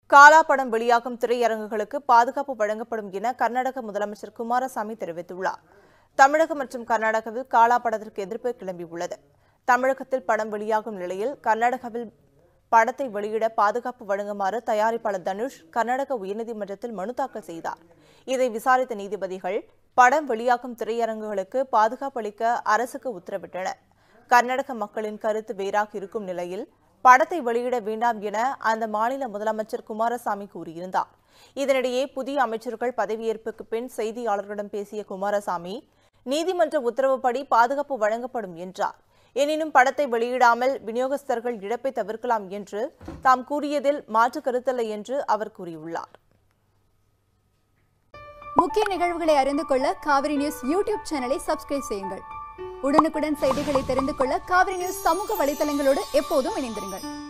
காலா படம் வெளியாகும் திரையரங்குகளுக்கு பாதுகாப்பு வழங்கப்படும் என கர்நாடக முதலமைச்சர் குமாரசாமி தெரிவித்துள்ளார் தமிழகம் மற்றும் கர்நாடகாவில் காலா படத்திற்கு எதிர்ப்பு கிளம்பியுள்ளது தமிழகத்தில் படம் வெளியாகும் நிலையில் கர்நாடகாவில் படத்தை வெளியிட பாதுகாப்பு வழங்குமாறு தயாரிப்பாளர் தனுஷ் கர்நாடக உயர்நீதிமன்றத்தில் மனு தாக்கல் செய்தார் இதை விசாரித்த நீதிபதிகள் படம் வெளியாகும் திரையரங்குகளுக்கு பாதுகாப்பு அளிக்க அரசுக்கு உத்தரவிட்டனர் கர்நாடக மக்களின் கருத்து வேறாக இருக்கும் நிலையில் படத்தை வெளியிட வேண்டாம் என அந்த மாநில முதலமைச்சர் குமாரசாமி கூறியிருந்தார் இதனிடையே புதிய அமைச்சர்கள் பதவியேற்புக்கு பின் செய்தியாளர்களிடம் பேசிய குமாரசாமி நீதிமன்ற உத்தரவுப்படி பாதுகாப்பு வழங்கப்படும் என்றார் எனினும் படத்தை வெளியிடாமல் விநியோகஸ்தர்கள் இழப்பை தவிர்க்கலாம் என்று தாம் கூறியதில் மாற்று கருத்தில்லை என்று அவர் கூறியுள்ளார் முக்கிய நிகழ்வுகளை அறிந்து கொள்ள காவிரி நியூஸ் யூடியூப் சேனலை சப்ஸ்கிரைப் செய்யுங்கள் உடனுக்குடன் செய்திகளை தெரிந்து கொள்ள காவிரி நியூஸ் சமூக வலைதளங்களோடு எப்போதும் இணைந்திருங்கள்